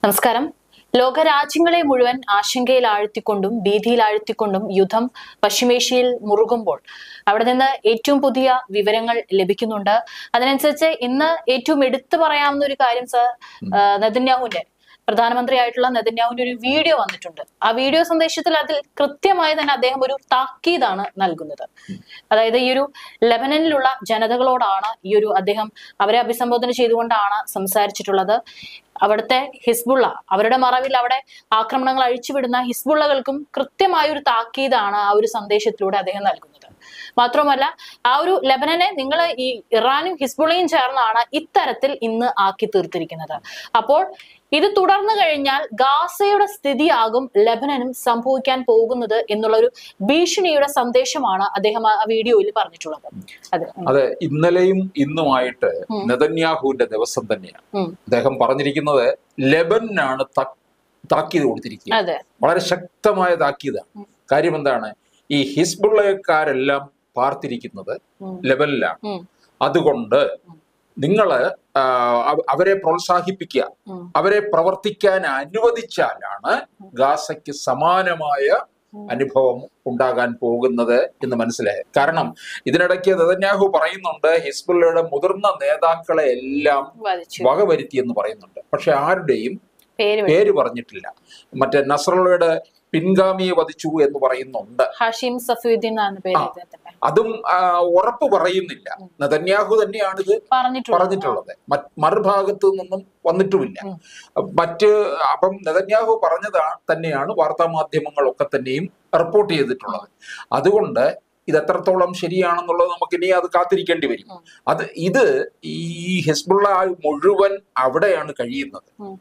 നമസ്കാരം ലോകരാജ്യങ്ങളെ മുഴുവൻ ആശങ്കയിൽ ആഴ്ത്തിക്കൊണ്ടും ഭീതിയിൽ ആഴ്ത്തിക്കൊണ്ടും യുദ്ധം പശ്ചിമേഷ്യയിൽ മുറുകുമ്പോൾ അവിടെ നിന്ന് ഏറ്റവും പുതിയ വിവരങ്ങൾ ലഭിക്കുന്നുണ്ട് അതിനനുസരിച്ച് ഇന്ന് ഏറ്റവും എടുത്തു പറയാവുന്ന ഒരു കാര്യം സർ നെതന്യാഹുവിന്റെ പ്രധാനമന്ത്രിയായിട്ടുള്ള നെതന്യാഹുവിന്റെ ഒരു വീഡിയോ വന്നിട്ടുണ്ട് ആ വീഡിയോ സന്ദേശത്തിൽ അതിൽ കൃത്യമായി തന്നെ അദ്ദേഹം ഒരു താക്കീതാണ് നൽകുന്നത് അതായത് ഈ ഒരു ലെബനനിലുള്ള ജനതകളോടാണ് ഈ ഒരു അദ്ദേഹം അവരെ അഭിസംബോധന ചെയ്തുകൊണ്ടാണ് സംസാരിച്ചിട്ടുള്ളത് അവിടുത്തെ ഹിസ്ബുള്ള അവരുടെ മറവിൽ അവിടെ ആക്രമണങ്ങൾ അഴിച്ചുവിടുന്ന ഹിസ്ബുള്ളകൾക്കും കൃത്യമായ ഒരു താക്കീതാണ് ആ ഒരു സന്ദേശത്തിലൂടെ അദ്ദേഹം നൽകുന്നത് മാത്രമല്ല ആ ഒരു ലെബനനെ നിങ്ങൾ ഈ ഇറാനും ഹിസ്ബുള്ളയും ചേർന്നാണ് ഇത്തരത്തിൽ ഇന്ന് ആക്കി തീർത്തിരിക്കുന്നത് അപ്പോൾ ഇത് തുടർന്നു കഴിഞ്ഞാൽ ഗാസയുടെ സ്ഥിതിയാകും ലെബനനും സംഭവിക്കാൻ പോകുന്നത് എന്നുള്ള ഒരു ഭീഷണിയുടെ സന്ദേശമാണ് അദ്ദേഹം ആ വീഡിയോയിൽ പറഞ്ഞിട്ടുള്ളത് അതെ അതെ ഇന്നലെയും ഇന്നുമായിട്ട് ഉം. നെതന്യാഹുവിന്റെ ദിവസം തന്നെയാണ് ഉം. അദ്ദേഹം പറഞ്ഞിരിക്കുന്നത് ലെബനാണ് ത- താക്കീത് കൊടുത്തിരിക്കുക അതെ വളരെ ശക്തമായ താക്കീതാണ് ഉം. കാര്യം എന്താണ് ഈ ഹിസ്ബുള്ളക്കാരെല്ലാം പാർത്തിരിക്കുന്നത് ഉം. ലെബനിലാണ് ഉം. അതുകൊണ്ട് ഉം. നിങ്ങള് ആ, അവ- അവരെ പ്രോത്സാഹിപ്പിക്കുക ഉം. അവരെ പ്രവർത്തിക്കാൻ അനുവദിച്ചാലാണ് ഗാസയ്ക്ക് സമാനമായ ഉം. അനുഭവം ഉണ്ടാകാൻ പോകുന്നത് എന്ന് മനസ്സിലായി കാരണം ഇതിനിടയ്ക്ക് നെതന്യാഹു പറയുന്നുണ്ട് ഹിസ്ബുള്ളയുടെ മുതിർന്ന നേതാക്കളെ എല്ലാം വധിച്ചു വകവരുത്തി എന്ന് പറയുന്നുണ്ട് പക്ഷെ ആരുടെയും പേര് വിളി- പേര് പറഞ്ഞിട്ടില്ല മറ്റേ നസ്രള്ളയുടെ പിൻഗാമിയെ വധിച്ചു എന്ന് പറയുന്നുണ്ട് ഹഷീം സഫീദ്ദീൻ എന്നാണ് പേര് ആ. ഇദ്ദേഹത്തിന്റെ അതും ആ, ഉറപ്പ് പറയുന്നില്ല ഉം. നെതന്യാഹു തന്നെയാണ് ഇത് പറഞ്ഞിട്ടുള്ളത് പറഞ്ഞിട്ടുള്ളത് മറ്റ് മറുഭാഗത്തു നിന്നും വന്നിട്ടുമില്ല ഉം. മറ്റ് അപ്പം നെതന്യാഹു പറഞ്ഞതാ തന്നെയാണ് വാർത്താ മാധ്യമങ്ങളൊക്കെ തന്നെയും റിപ്പോർട്ട് ചെയ്തിട്ടുള്ളത് അതുകൊണ്ട് ഇത് എത്രത്തോളം ശരിയാണെന്നുള്ളത് നമുക്ക് ഇനി അത് കാത്തിരിക്കേണ്ടി വരും ഉം. അത് ഇത് ഈ ഹിസ്ബുള്ള മുഴുവൻ അവിടെയാണ് കഴിയുന്നത് ഉം.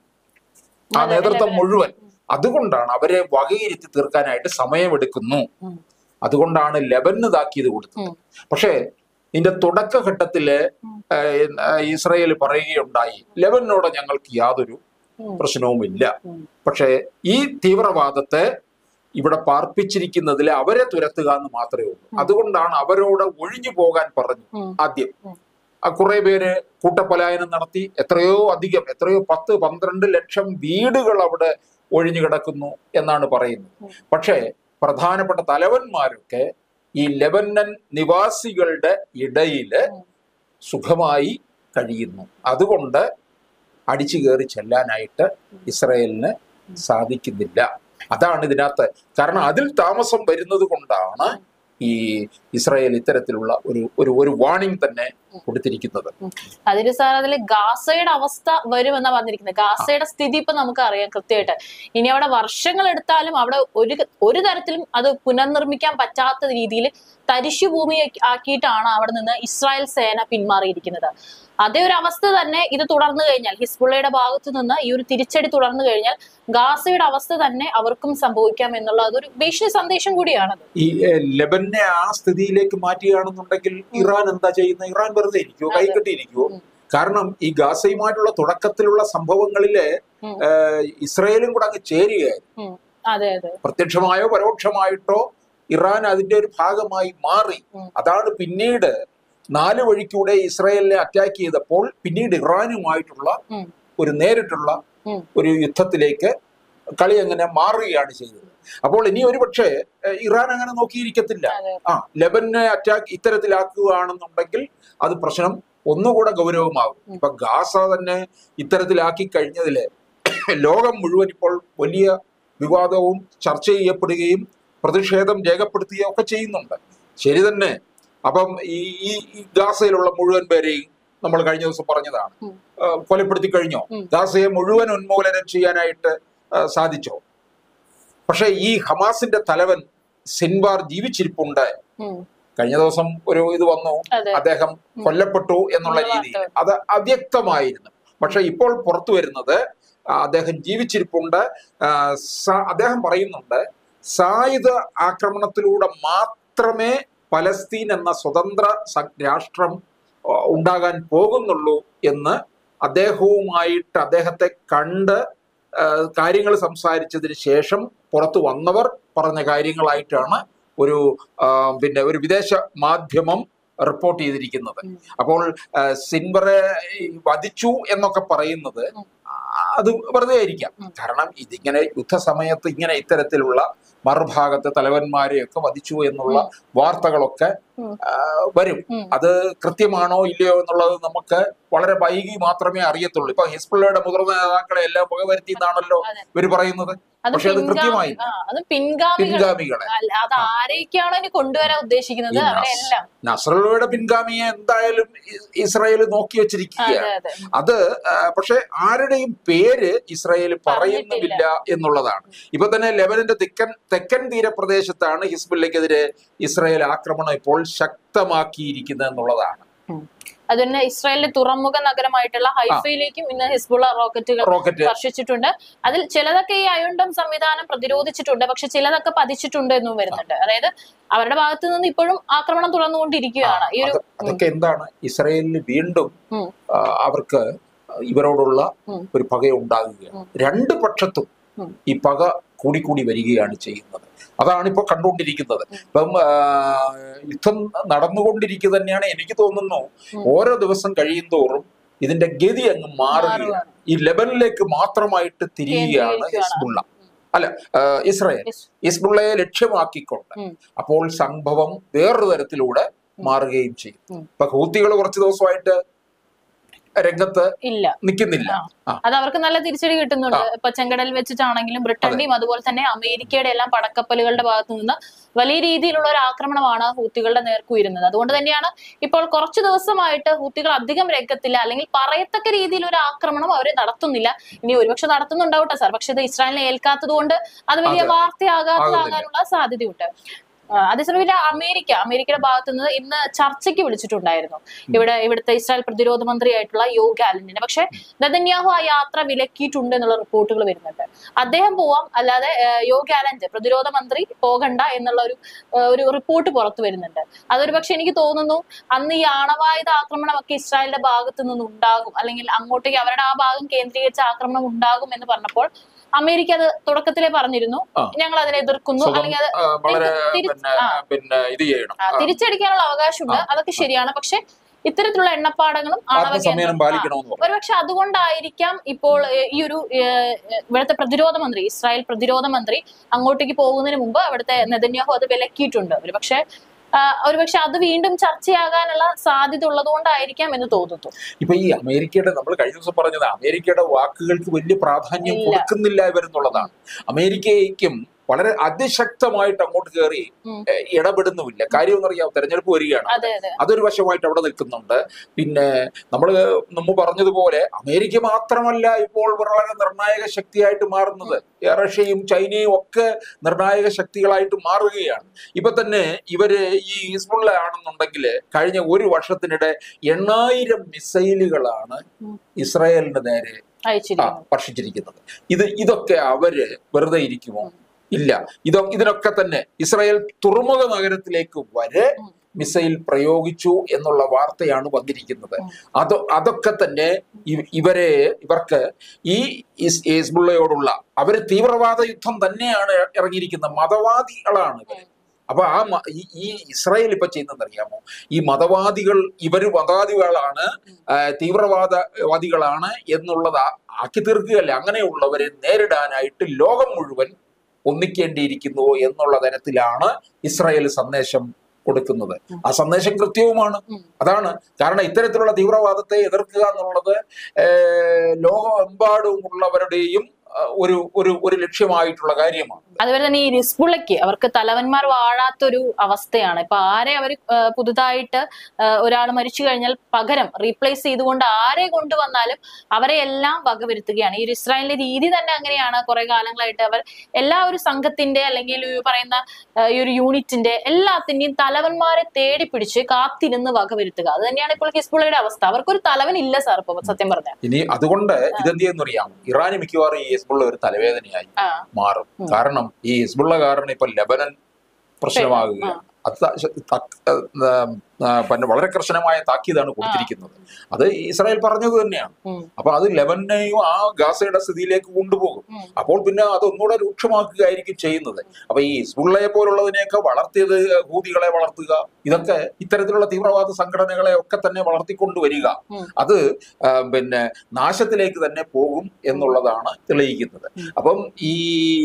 ആ അതെ, നേതൃത്വം അതെ. മുഴുവൻ അതുകൊണ്ടാണ് അവരെ വകയിരുത്തി തീർക്കാനായിട്ട് സമയമെടുക്കുന്നു ഉം. അതുകൊണ്ടാണ് ലെബന് താക്കീത് കൊടുത്തത് ഉം. പക്ഷേ ഇതിന്റെ തുടക്കഘട്ടത്തില് ഉം. ഏഹ്, ഏഹ്, ഇസ്രായേൽ പറയുകയുണ്ടായി ലെബനോട് ഞങ്ങൾക്ക് യാതൊരു ഉം. പ്രശ്നവുമില്ല ഉം. പക്ഷേ ഈ തീവ്രവാദത്തെ ഇവിടെ പാർപ്പിച്ചിരിക്കുന്നതിൽ അവരെ തുരത്തുക എന്ന് മാത്രമേ ഉള്ളൂ ഉം. അതുകൊണ്ടാണ് അവരോട് ഒഴിഞ്ഞു പോകാൻ പറഞ്ഞു ഉം. ആദ്യം ഉം. ആ കുറെ പേര് കൂട്ടപ്പലായനം നടത്തി എത്രയോ അധികം എത്രയോ പത്ത് പന്ത്രണ്ട് ലക്ഷം വീടുകൾ അവിടെ ഒഴിഞ്ഞു കിടക്കുന്നു എന്നാണ് പറയുന്നത് ഉം. പക്ഷേ പ്രധാനപ്പെട്ട തലവന്മാരൊക്കെ ഈ ലെബനൻ നിവാസികളുടെ ഇടയില് ഉം. സുഖമായി കഴിയുന്നു അതുകൊണ്ട് അടിച്ചു കയറി ചെല്ലാനായിട്ട് ഇസ്രയേലിന് സാധിക്കുന്നില്ല അതാണ് ഇതിനകത്ത് കാരണം അതിൽ താമസം വരുന്നത് കൊണ്ടാണ് ഈ ഇസ്രായേൽ ഇത്തരത്തിലുള്ള ഒരു ഒരു ഒരു വാണിംഗ് തന്നെ കൊടുത്തിരിക്കുന്നത് അതിൽ സാർ അതിൽ ഗാസയുടെ അവസ്ഥ വരുമെന്നാ പറഞ്ഞിരിക്കുന്നത് ഗാസയുടെ സ്ഥിതി ഇപ്പൊ നമുക്ക് അറിയാം കൃത്യമായിട്ട് ഇനി അവിടെ വർഷങ്ങൾ എടുത്താലും അവിടെ ഒരു ഒരു തരത്തിലും അത് പുനർനിർമ്മിക്കാൻ പറ്റാത്ത രീതിയിൽ തരിശുഭൂമി ആക്കിയിട്ടാണ് അവിടെ നിന്ന് ഇസ്രായേൽ സേന പിന്മാറിയിരിക്കുന്നത് അതേ ഒരു അവസ്ഥ തന്നെ ഇത് തുടർന്നു കഴിഞ്ഞാൽ ഹിസ്ബുള്ളയുടെ ഭാഗത്തു നിന്ന് ഈ ഒരു തിരിച്ചടി തുടർന്നു കഴിഞ്ഞാൽ ഗാസയുടെ അവസ്ഥ തന്നെ അവർക്കും സംഭവിക്കാം എന്നുള്ള അതൊരു ഭീഷണി സന്ദേശം കൂടിയാണത് ഈ ഏഹ്, ലെബനെ ആ സ്ഥിതിയിലേക്ക് മാറ്റുകയാണെന്നുണ്ടെങ്കിൽ ഇറാൻ എന്താ ചെയ്യുന്നത് ഇറാൻ വെറുതെ ഇരിക്കുവോ അതെ. കൈകെട്ടിയിരിക്കുവോ ഉം. കാരണം ഈ ഗാസയുമായിട്ടുള്ള തുടക്കത്തിലുള്ള സംഭവങ്ങളില് ഉം. ഏഹ്, ഇസ്രയേലും കൂടെ അങ്ങ് ചേരുകയായിരുന്നു അതെ അതെ പ്രത്യക്ഷമായോ പരോക്ഷമായിട്ടോ ഇറാൻ അതിന്റെ ഒരു ഭാഗമായി മാറി ഉം. അതാണ് പിന്നീട് നാല് വഴിക്കൂടെ ഇസ്രായേലിനെ അറ്റാക്ക് ചെയ്തപ്പോൾ പിന്നീട് ഇറാനുമായിട്ടുള്ള ഉം. ഒരു നേരിട്ടുള്ള ഉം. ഒരു യുദ്ധത്തിലേക്ക് കളി അങ്ങനെ മാറുകയാണ് ചെയ്തത് അപ്പോൾ ഇനി ഒരു പക്ഷേ ഏഹ്, ഇറാൻ അങ്ങനെ നോക്കിയിരിക്കത്തില്ല അതെ ആ ലെബനെ അറ്റാക്ക് ഇത്തരത്തിലാക്കുകയാണെന്നുണ്ടെങ്കിൽ അത് പ്രശ്നം ഒന്നുകൂടെ ഗൗരവമാകും ഉം. ഇപ്പൊ ഗാസ തന്നെ ഇത്തരത്തിലാക്കി കഴിഞ്ഞതില് ലോകം മുഴുവൻ ഇപ്പോൾ വലിയ വിവാദവും ചർച്ച ചെയ്യപ്പെടുകയും പ്രതിഷേധം രേഖപ്പെടുത്തുകയും ഒക്കെ ചെയ്യുന്നുണ്ട് ശരി തന്നെ അപ്പം ഈ ഈ ഈ ഗാസയിലുള്ള മുഴുവൻ പേരെയും നമ്മൾ കഴിഞ്ഞ ദിവസം പറഞ്ഞതാണ് ഉം. ആ, കൊലപ്പെടുത്തി കഴിഞ്ഞോ ഉം. ഗാസയെ മുഴുവൻ ഉന്മൂലനം ചെയ്യാനായിട്ട് ആ, സാധിച്ചോ പക്ഷെ ഈ ഹമാസിന്റെ തലവൻ സിൻവാർ ജീവിച്ചിരിപ്പുണ്ട് ഉം. കഴിഞ്ഞ ദിവസം ഒരു ഇത് വന്നു അതെ അദ്ദേഹം കൊല്ലപ്പെട്ടു എന്നുള്ള ഉം, രീതിയിൽ വാർത്ത. അത് അവ്യക്തമായിരുന്നു പക്ഷെ ഇപ്പോൾ പുറത്തു വരുന്നത് ആ, അദ്ദേഹം ജീവിച്ചിരിപ്പുണ്ട് ആ, സ- അദ്ദേഹം പറയുന്നുണ്ട് സായുധ ആക്രമണത്തിലൂടെ മാത്രമേ പലസ്തീൻ എന്ന സ്വതന്ത്ര സ- രാഷ്ട്രം ആ, ഉണ്ടാകാൻ പോകുന്നുള്ളൂ എന്ന് അദ്ദേഹവുമായിട്ട് അദ്ദേഹത്തെ കണ്ട് കാര്യങ്ങൾ സംസാരിച്ചതിന് ശേഷം പുറത്തു വന്നവർ പറഞ്ഞ കാര്യങ്ങളായിട്ടാണ് ഒരു ആ, പിന്നെ ഒരു വിദേശ മാധ്യമം റിപ്പോർട്ട് ചെയ്തിരിക്കുന്നത് ഉം. അപ്പോൾ ആ, സിൻവറെ ഈ വധിച്ചു എന്നൊക്കെ പറയുന്നത് ഉം. ആ, അത് വെറുതെ ആയിരിക്കാം ഉം. കാരണം ഇതിങ്ങനെ യുദ്ധസമയത്ത് ഇങ്ങനെ ഇത്തരത്തിലുള്ള മറുഭാഗത്തെ തലവന്മാരെയൊക്കെ വധിച്ചു എന്നുള്ള വാർത്തകളൊക്കെ ഉം. ആ, വരും ഉം. അത് കൃത്യമാണോ ഇല്ലയോ എന്നുള്ളത് നമുക്ക് വളരെ വൈകി മാത്രമേ അറിയത്തുള്ളൂ ഇപ്പൊ ഹിസ്ബുള്ളയുടെ മുതിർന്ന നേതാക്കളെ എല്ലാം വകവരുത്തി എന്നാണല്ലോ അതെ. ഇവർ പറയുന്നത് അത് പക്ഷെ അത് പിൻഗാമി- കൃത്യമായി ആ, അത് പിൻഗാമികൾ പിൻഗാമികളെ അല്ല, അത് ആരെയൊക്കെയാണോ ഇനി കൊണ്ടുവരാൻ ഉദ്ദേശിക്കുന്നത് ഈ നസ്- അവരെല്ലാം നസ്രയുടെ പിൻഗാമിയെ എന്തായാലും ഇ- ഇസ്രായേൽ നോക്കി അതെ വെച്ചിരിക്കുകയാണ് അതെ അത് ആ, പക്ഷെ ആരുടെയും പേര് ഇസ്രായേൽ പറയുന്നുമില്ല എന്നുള്ളതാണ് ഇപ്പൊ തന്നെ ലെബനന്റെ തെക്കൻ തെക്കൻ തീരപ്രദേശത്താണ് ഹിസ്ബുല്ലയ്ക്കെതിരെ ഇസ്രായേൽ ആക്രമണം ഇപ്പോൾ ശക്തമാക്കിയിരിക്കുന്നത് എന്നുള്ളതാണ് അത് തന്നെ ഇസ്രായേലിന്റെ തുറമുഖ നഗരമായിട്ടുള്ള ഹൈഫയിലേക്കും ഇന്ന് ഹിസ്ബുള്ള റോക്കറ്റുകൾ റോക്കറ്റ് വർഷിച്ചിട്ടുണ്ട് അതിൽ ചിലതൊക്കെ ഈ അയോണ്ടം സംവിധാനം പ്രതിരോധിച്ചിട്ടുണ്ട് പക്ഷെ ചിലതൊക്കെ പതിച്ചിട്ടുണ്ട് എന്നും വരുന്നുണ്ട് അതായത് അവരുടെ ഭാഗത്തു നിന്ന് ഇപ്പോഴും ആക്രമണം തുടർന്നുകൊണ്ടിരിക്കുകയാണ് ഈ ഒരു അത് അതൊക്കെ എന്താണ് ഇസ്രായേലിന് വീണ്ടും ഉം. ആ, അവർക്ക് ഇവരോടുള്ള ഉം. ഒരു പക ഉണ്ടാകുകയാണ് ഉം. രണ്ട് പക്ഷത്തും ഉം. ഈ പക കൂടിക്കൂടി വരികയാണ് ചെയ്യുന്നത് അതാണ് ഇപ്പൊ കണ്ടുകൊണ്ടിരിക്കുന്നത് ഇപ്പം ആ, യുദ്ധം നടന്നുകൊണ്ടിരിക്കുക തന്നെയാണ് എനിക്ക് തോന്നുന്നു ഉം. ഓരോ ദിവസം കഴിയും തോറും ഇതിന്റെ ഗതി അങ്ങ് മാറുകയാണ് മാറുകയാണ്. ഈ ലെബനിലേക്ക് മാത്രമായിട്ട് തിരിയുകയാണ് കേന്ദ്രീകരിക്കുകയാണ്. ഹിസ്ബുള്ള അല്ല ആ, ഇസ്രായേൽ ഇസ്- ഹിസ്ബുള്ളയെ ലക്ഷ്യമാക്കിക്കൊണ്ട് ഉം. അപ്പോൾ സംഭവം വേറൊരു തരത്തിലൂടെ മാറുകയും ചെയ്യും ഉം. ഇപ്പൊ ഹൂത്തികൾ കുറച്ച് ദിവസമായിട്ട് രംഗത്ത് ഇല്ല നിൽക്കുന്നില്ല ആ. അത് അവർക്ക് നല്ല തിരിച്ചടി കിട്ടുന്നുണ്ട് ഇപ്പൊ ചെങ്കടൽ വെച്ചിട്ടാണെങ്കിലും ബ്രിട്ടന്റെയും അതുപോലെ തന്നെ അമേരിക്കയുടെ എല്ലാം പടക്കപ്പലുകളുടെ ഭാഗത്തു നിന്ന് വലിയ രീതിയിലുള്ള ഒരു ആക്രമണമാണ് ഹൂത്തികളുടെ നേർക്കുയരുന്നത് അതുകൊണ്ട് തന്നെയാണ് ഇപ്പോൾ കുറച്ചു ദിവസമായിട്ട് ഹൂത്തികൾ അധികം രംഗത്തില്ല അല്ലെങ്കിൽ പറയത്തക്ക രീതിയിൽ ഒരു ആക്രമണം അവർ നടത്തുന്നില്ല ഇനി ഒരുപക്ഷെ നടത്തുന്നുണ്ടാവട്ടെ സാർ പക്ഷെ ഇത് ഇസ്രായേലിനെ ഏൽക്കാത്തത് കൊണ്ട് അത് വലിയ അതെ. വാർത്തയാകാത്തതാകാനുള്ള സാധ്യതയുണ്ട് ആ, അതേസമയം ഇത് അമേരിക്ക അമേരിക്കയുടെ ഭാഗത്തു നിന്ന് ഇന്ന് ചർച്ചയ്ക്ക് വിളിച്ചിട്ടുണ്ടായിരുന്നു ഇവിടെ ഇവിടുത്തെ ഇസ്രായേൽ പ്രതിരോധ മന്ത്രിയായിട്ടുള്ള യോ ഗാലന്റിനെ പക്ഷെ നെതന്യാഹു ആ യാത്ര വിലക്കിയിട്ടുണ്ട് എന്നുള്ള റിപ്പോർട്ടുകൾ വരുന്നുണ്ട് അദ്ദേഹം പോവാം അല്ലാതെ ആ, യോ ഗാലന്റ് പ്രതിരോധ മന്ത്രി പോകണ്ട എന്നുള്ള ഒരു ആ, ഒരു റിപ്പോർട്ട് പുറത്തു വരുന്നുണ്ട് അതൊരു പക്ഷെ എനിക്ക് തോന്നുന്നു അന്ന് ഈ ആണവായുധ ആക്രമണമൊക്കെ ഇസ്രായേലിന്റെ ഭാഗത്തു നിന്ന് ഉണ്ടാകും അല്ലെങ്കിൽ അങ്ങോട്ടേക്ക് അവരുടെ ആ ഭാഗം കേന്ദ്രീകരിച്ച ആക്രമണം ഉണ്ടാകും എന്ന് പറഞ്ഞപ്പോൾ അമേരിക്ക അത് തുടക്കത്തിലേ പറഞ്ഞിരുന്നു ആ. ഞങ്ങൾ അതിനെ എതിർക്കുന്നു സുഖം, അല്ലെങ്കിൽ അത് ആ, വളരെ തിരി- പിന്നെ ആ. പിന്നെ ഇത് ചെയ്യണം ആ, തിരിച്ചടിക്കാനുള്ള അവകാശമുണ്ട് അതൊക്കെ ശരിയാണ് പക്ഷെ ഇത്തരത്തിലുള്ള എണ്ണപ്പാടങ്ങളും ആണവ ആത്മസംയമനം കേന്ദ്രം- ആ, പാലിക്കണമെന്ന് പറഞ്ഞു ഒരുപക്ഷെ അതുകൊണ്ടായിരിക്കാം ഇപ്പോൾ ഏഹ്, ഈ ഒരു ഏഹ്, ഇവിടുത്തെ പ്രതിരോധ മന്ത്രി ഇസ്രായേൽ പ്രതിരോധ മന്ത്രി അങ്ങോട്ടേക്ക് പോകുന്നതിന് മുമ്പ് അവിടുത്തെ നെതന്യാഹു അത് വിലക്കിയിട്ടുണ്ട് ഒരുപക്ഷെ ആ, ഒരുപക്ഷെ അത് വീണ്ടും ചർച്ചയാകാനുള്ള സാധ്യത ഉള്ളതുകൊണ്ടായിരിക്കാം എന്ന് തോന്നുന്നു ഇപ്പൊ ഈ അമേരിക്കയുടെ നമ്മൾ കഴിഞ്ഞ ദിവസം പറഞ്ഞത് അമേരിക്കയുടെ വാക്കുകൾക്ക് വലിയ പ്രാധാന്യം ഇല്ല. കൊടുക്കുന്നില്ല ഇവരെന്നുള്ളതാണ് അമേരിക്കയ്ക്കും വളരെ അതിശക്തമായിട്ട് അങ്ങോട്ട് കയറി ഉം. ഏ, ഇടപെടുന്നുമില്ല കാര്യം എന്നറിയാം തെരഞ്ഞെടുപ്പ് വരികയാണ് അതെ അതെ അതൊരു വശമായിട്ട് അവിടെ നിൽക്കുന്നുണ്ട് പിന്നെ നമ്മൾ മുമ്പ് പറഞ്ഞതുപോലെ അമേരിക്ക മാത്രമല്ല ഇപ്പോൾ വളരെ നിർണായക ശക്തിയായിട്ട് മാറുന്നത് റഷ്യയും ചൈനയും ഒക്കെ നിർണായക ശക്തികളായിട്ട് മാറുകയാണ് ഇപ്പൊ തന്നെ ഇവര് ഈ ഹിസ്ബുള്ള ആണെന്നുണ്ടെങ്കിൽ കഴിഞ്ഞ ഒരു വർഷത്തിനിടെ എണ്ണായിരം മിസൈലുകളാണ് ഉം. ഇസ്രായേലിന്റെ നേരെ ആ, അയച്ചിരിക്കുന്നു വർഷിച്ചിരിക്കുന്നത് ഇത് ഇതൊക്കെ അവര് വെറുതെ ഇരിക്കുമോ ഇല്ല ഇതൊ ഇതിനൊക്കെ തന്നെ ഇസ്രായേൽ തുറമുഖ നഗരത്തിലേക്ക് വരെ ഉം. മിസൈൽ പ്രയോഗിച്ചു എന്നുള്ള വാർത്തയാണ് വന്നിരിക്കുന്നത് ഉം. അത് അതൊക്കെ തന്നെ ഇ- ഇവരെ ഇവർക്ക് ഈ ഇസ്- ഹിസ്ബുള്ളയോടുള്ള അവര് തീവ്രവാദ യുദ്ധം തന്നെയാണ് ഇറങ്ങിയിരിക്കുന്നത് മതവാദികളാണ് ഇവര് അപ്പൊ ആ മ- ഈ- ഈ ഇസ്രായേൽ ഇപ്പൊ ചെയ്യുന്നത് അറിയാമോ ഈ മതവാദികൾ ഇവര് മതവാദികളാണ് ആ, തീവ്രവാദവാദികളാണ് എന്നുള്ളത് ആ- ആക്കി തീർക്കുകയല്ല അങ്ങനെയുള്ളവരെ നേരിടാനായിട്ട് ലോകം മുഴുവൻ ഒന്നിക്കേണ്ടിയിരിക്കുന്നു എന്നുള്ള തരത്തിലാണ് ഇസ്രായേൽ സന്ദേശം കൊടുക്കുന്നത് ആ സന്ദേശം കൃത്യവുമാണ് ഉം. അതാണ് കാരണം ഇത്തരത്തിലുള്ള തീവ്രവാദത്തെ എതിർക്കുക എന്നുള്ളത് ഏർ, ലോകമെമ്പാടുമുള്ളവരുടെയും ആ, ഒരു ഒരു ഒരു ലക്ഷ്യമായിട്ടുള്ള കാര്യമാണ് അതുപോലെ തന്നെ ഈ റിസ്ബുള്ളയ്ക്ക് അവർക്ക് തലവന്മാർ വാഴാത്തൊരു അവസ്ഥയാണ് ഇപ്പൊ ആരെ അവർ പുതുതായിട്ട് ഒരാൾ മരിച്ചു കഴിഞ്ഞാൽ പകരം റീപ്ലേസ് ചെയ്തുകൊണ്ട് ആരെ കൊണ്ടുവന്നാലും അവരെ എല്ലാം വകവരുത്തുകയാണ് ഈ ഒരു ഇസ്രായേലിന്റെ രീതി തന്നെ അങ്ങനെയാണ് കുറെ കാലങ്ങളായിട്ട് അവർ എല്ലാ ഒരു സംഘത്തിന്റെ അല്ലെങ്കിൽ ഈ പറയുന്ന ആ, ഈ ഒരു യൂണിറ്റിന്റെ എല്ലാത്തിന്റെയും തലവന്മാരെ തേടി പിടിച്ച് കാത്തിരുന്ന് വകവരുത്തുക അത് തന്നെയാണ് ഇപ്പോൾ ഹിസ്ബുള്ളയുടെ അവസ്ഥ അവർക്കൊരു തലവൻ ഇല്ല സാർ ഇപ്പൊ സത്യം പറഞ്ഞാൽ ഇനി അതുകൊണ്ട് ഇതെന്ത് ചെയ്യുന്ന അറിയാം ഇറാന് മിക്കവാറും ഈ ഹിസ്ബുള്ള ഒരു തലവേദനയായി ആ മാറും ഉം. കാരണം ഈ ഹിസ്ബുള്ള കാരണം ഇപ്പൊ ലെബനൻ പ്രശ്നമാകുകയാണ് അത് ത- തക്- ഏർ ആ, പിന്നെ വളരെ കർശനമായ താക്കീതാണ് കൊടുത്തിരിക്കുന്നത് അത് ഇസ്രായേൽ പറഞ്ഞത് തന്നെയാണ് ഉം. അപ്പൊ അത് ലെബനെയും ആ ഗാസയുടെ സ്ഥിതിയിലേക്ക് കൊണ്ടുപോകും ഉം. അപ്പോൾ പിന്നെ അത് ഒന്നുകൂടെ രൂക്ഷമാക്കുകയായിരിക്കും ചെയ്യുന്നത് അപ്പൊ ഈ ഹിസ്ബുള്ളയെ പോലുള്ളതിനെയൊക്കെ വളർത്തിയത് ഹൂതികളെ വളർത്തുക ഇതൊക്കെ ഇത്തരത്തിലുള്ള തീവ്രവാദ സംഘടനകളെ ഒക്കെ തന്നെ വളർത്തിക്കൊണ്ടുവരിക ഉം. അത് ആ, പിന്നെ നാശത്തിലേക്ക് തന്നെ പോകും എന്നുള്ളതാണ് തെളിയിക്കുന്നത് ഉം. അപ്പം ഈ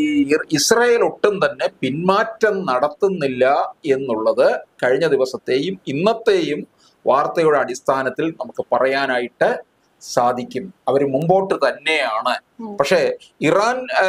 ഇ- ഇസ്രായേൽ ഒട്ടും തന്നെ പിന്മാറ്റം നടത്തുന്നില്ല എന്നുള്ളത് കഴിഞ്ഞ ദിവസത്തെയും ഇന്നത്തെയും വാർത്തയുടെ അടിസ്ഥാനത്തിൽ നമുക്ക് പറയാനായിട്ട് സാധിക്കും അവർ മുമ്പോട്ട് തന്നെയാണ് ഉം. പക്ഷേ ഇറാൻ ആ,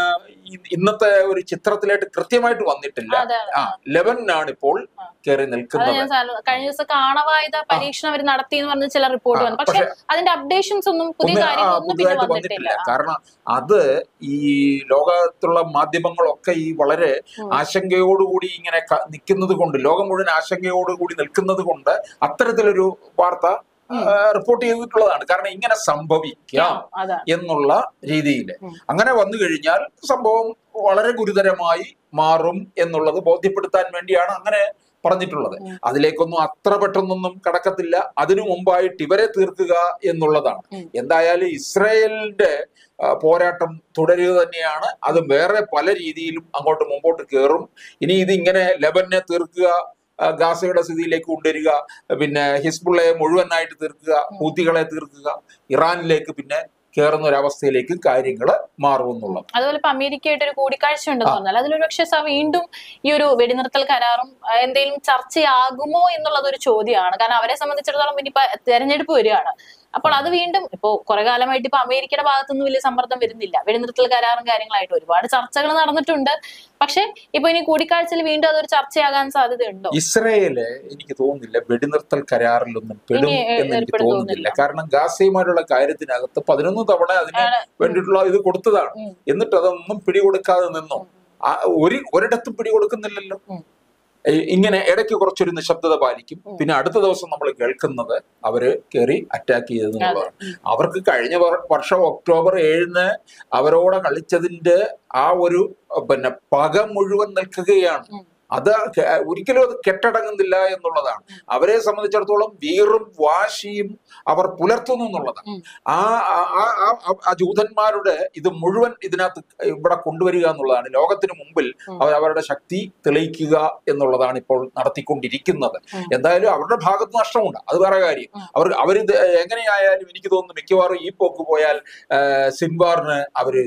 ഇ- ഇന്നത്തെ ഒരു ചിത്രത്തിലായിട്ട് കൃത്യമായിട്ട് വന്നിട്ടില്ല അതെ ആ ലെബനാണ് ഇപ്പോൾ ആ. കയറി അത് നിൽക്കുന്നത് ഞാൻ സാല- കഴിഞ്ഞ ദിവസം കാണവായുധ പരീക്ഷണം അവർ നടത്തി എന്ന് പറഞ്ഞ ചില റിപ്പോർട്ട് ആ, വന്നു പക്ഷെ അതിന്റെ അപ്ഡേഷൻസ് ഒന്നും പുതിയ ഒന്ന് ആ കാര്യങ്ങളൊന്നും പിന്നെ പുതുതായിട്ട് വന്നിട്ടില്ല വന്നിട്ടില്ല കാരണം അത് ഈ ലോകത്തുള്ള മാധ്യമങ്ങളൊക്കെ ഈ വളരെ ഉം. ആശങ്കയോടുകൂടി ഇങ്ങനെ ക- നിൽക്കുന്നത് കൊണ്ട് ലോകം മുഴുവൻ ആശങ്കയോടുകൂടി നിൽക്കുന്നത് കൊണ്ട് അത്തരത്തിലൊരു വാർത്ത ഉം. ആ, റിപ്പോർട്ട് ചെയ്തിട്ടുള്ളതാണ് കാരണം ഇങ്ങനെ സംഭവിക്കാം അതാണ് എന്നുള്ള രീതിയിൽ ഉം. അങ്ങനെ വന്നു കഴിഞ്ഞാൽ സംഭവം വളരെ ഗുരുതരമായി മാറും എന്നുള്ളത് ബോധ്യപ്പെടുത്താൻ വേണ്ടിയാണ് അങ്ങനെ പറഞ്ഞിട്ടുള്ളത് ഉം. അതിലേക്കൊന്നും അത്ര പെട്ടെന്നൊന്നും കടക്കത്തില്ല അതിനു മുമ്പായിട്ട് ഇവരെ തീർക്കുക എന്നുള്ളതാണ് ഉം. എന്തായാലും ഇസ്രായേലിന്റെ ആ, പോരാട്ടം തുടരുക തന്നെയാണ് അത് വേറെ പല രീതിയിലും അങ്ങോട്ട് മുമ്പോട്ട് കയറും ഇനി ഇത് ഇങ്ങനെ ലെബനെ തീർക്കുക ആ, ഗാസയുടെ സ്ഥിതിയിലേക്ക് കൊണ്ടുവരിക പിന്നെ ഹിസ്ബുള്ളയെ മുഴുവനായിട്ട് തീർക്കുക ഹൂത്തികളെ തീർക്കുക ഇറാനിലേക്ക് പിന്നെ കയറുന്ന ഒരു അവസ്ഥയിലേക്ക് കാര്യങ്ങൾ മാറുമെന്നുള്ളത് അതുപോലെ ഇപ്പൊ അമേരിക്കയായിട്ട് ഒരു കൂടിക്കാഴ്ച ഉണ്ടെന്ന് ആ. പറഞ്ഞാൽ അതിലൊരു പക്ഷേ സ വീണ്ടും ഈ ഒരു വെടിനിർത്തൽ കരാറും ആ, എന്തെങ്കിലും ചർച്ചയാകുമോ എന്നുള്ളത് ഒരു ചോദ്യമാണ് കാരണം അവരെ സംബന്ധിച്ചിടത്തോളം ഇനിയിപ്പോ തെരഞ്ഞെടുപ്പ് വരികയാണ് അപ്പോൾ അത് വീണ്ടും ഇപ്പോ കുറെ കാലമായിട്ട് ഇപ്പൊ അമേരിക്കയുടെ ഭാഗത്തുനിന്ന് വലിയ സമ്മർദ്ദം വരുന്നില്ല വെടിനിർത്തൽ കരാറും കാര്യങ്ങളായിട്ട് ഒരുപാട് ചർച്ചകൾ നടന്നിട്ടുണ്ട് പക്ഷെ ഇപ്പൊ ഇനി കൂടിക്കാഴ്ചയിൽ വീണ്ടും അതൊരു ചർച്ചയാകാൻ സാധ്യതയുണ്ടോ ഇസ്രയേല് എനിക്ക് തോന്നുന്നില്ല വെടിനിർത്തൽ കരാറിലൊന്നും പെടും ഇനി, ഏ, എന്ന് എനിക്ക് ഏർപ്പെടും തോന്നുന്നില്ല തോന്നുന്നില്ല. കാരണം ഗാസയുമായിട്ടുള്ള കാര്യത്തിനകത്ത് പതിനൊന്ന് തവണ അതിന് ആണ്. വേണ്ടിയിട്ടുള്ള ഇത് കൊടുത്തതാണ് ഉം. എന്നിട്ട് അതൊന്നും പിടികൊടുക്കാതെ നിന്നു ഉം. ആ, ഒരു ഒരിടത്തും പിടികൊടുക്കുന്നില്ലല്ലോ ഉം. ഈ- ഇങ്ങനെ ഇടയ്ക്ക് കുറച്ചൊരു നിശബ്ദത പാലിക്കും ഉം. പിന്നെ അടുത്ത ദിവസം നമ്മൾ കേൾക്കുന്നത് അവര് കയറി അറ്റാക്ക് ചെയ്തെന്നുള്ളതാണ് അതെ. ഉം. അവർക്ക് കഴിഞ്ഞ വർ- വർഷം ഒക്ടോബർ ഏഴിന് അവരോടെ കളിച്ചതിന്റെ ആ ഒരു അഹ് പിന്നെ പക മുഴുവൻ നിൽക്കുകയാണ് ഉം. അത് കെ- ഒരിക്കലും അത് കെട്ടടങ്ങുന്നില്ല എന്നുള്ളതാണ് അവരെ സംബന്ധിച്ചിടത്തോളം വീറും വാശിയും അവർ പുലർത്തുന്നു എന്നുള്ളതാണ് ഉം. ആ ആ- ആ- ആ- ആ ജൂതന്മാരുടെ ഇത് മുഴുവൻ ഇതിനകത്ത് ഇവിടെ കൊണ്ടുവരിക എന്നുള്ളതാണ് ലോകത്തിന് മുമ്പിൽ ഉം. അവർ അവരുടെ ശക്തി തെളിയിക്കുക എന്നുള്ളതാണ് ഇപ്പോൾ നടത്തിക്കൊണ്ടിരിക്കുന്നത് ഉം. എന്തായാലും അവരുടെ ഭാഗത്ത് നഷ്ടമുണ്ട് അത് വേറെ കാര്യം ഉം. അവർ അവരിത് എങ്ങനെയായാലും എനിക്ക് തോന്നുന്നു മിക്കവാറും ഈ പോക്ക് പോയാൽ ആ, സിൻവാറിന് അവര്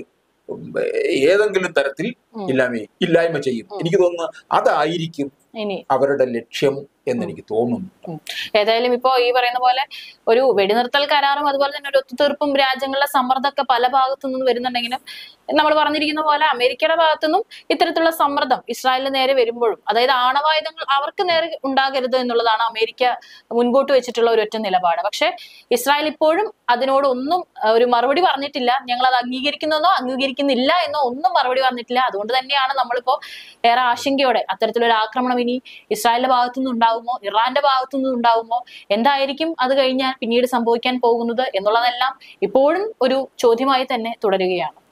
ഏതെങ്കിലും തരത്തിൽ ഉം. ഇല്ലായ്മ ഇല്ലായ്മ ചെയ്യും ഉം. എനിക്ക് തോന്നുന്നു അതായിരിക്കും ഇനി അവരുടെ ലക്ഷ്യം എന്ന് എനിക്ക് തോന്നുന്നു ഏതായാലും ഇപ്പോ ഈ പറയുന്ന പോലെ ഒരു വെടിനിർത്തൽ കരാറും അതുപോലെ തന്നെ ഒരു ഒത്തുതീർപ്പും രാജ്യങ്ങളുടെ സമ്മർദ്ദമൊക്കെ പല ഭാഗത്തു നിന്ന് വരുന്നുണ്ടെങ്കിലും നമ്മൾ പറഞ്ഞിരിക്കുന്ന പോലെ അമേരിക്കയുടെ ഭാഗത്തുനിന്നും ഇത്തരത്തിലുള്ള സമ്മർദ്ദം ഇസ്രായേലിന് നേരെ വരുമ്പോഴും അതായത് ആണവായുധങ്ങൾ അവർക്ക് നേരെ ഉണ്ടാകരുത് എന്നുള്ളതാണ് അമേരിക്ക മുൻപോട്ട് വെച്ചിട്ടുള്ള ഒരു ഒറ്റ നിലപാട് പക്ഷെ ഇസ്രായേൽ ഇപ്പോഴും അതിനോടൊന്നും അഹ്, ഒരു മറുപടി പറഞ്ഞിട്ടില്ല ഞങ്ങൾ അത് അംഗീകരിക്കുന്നതെന്നോ അംഗീകരിക്കുന്നില്ല എന്നോ ഒന്നും മറുപടി പറഞ്ഞിട്ടില്ല അതുകൊണ്ട് തന്നെയാണ് നമ്മളിപ്പോ ഏറെ ആശങ്കയോടെ അത്തരത്തിലൊരു ആക്രമണം ഇനി ഇസ്രായേലിന്റെ ഭാഗത്തുനിന്ന് ഉണ്ടാവുമോ ഇറാന്റെ ഭാഗത്തുനിന്ന് ഉണ്ടാവുമോ എന്തായിരിക്കും അത് കഴിഞ്ഞാൽ പിന്നീട് സംഭവിക്കാൻ പോകുന്നത് എന്നുള്ളതെല്ലാം ഇപ്പോഴും ഒരു ചോദ്യമായി തന്നെ തുടരുകയാണ്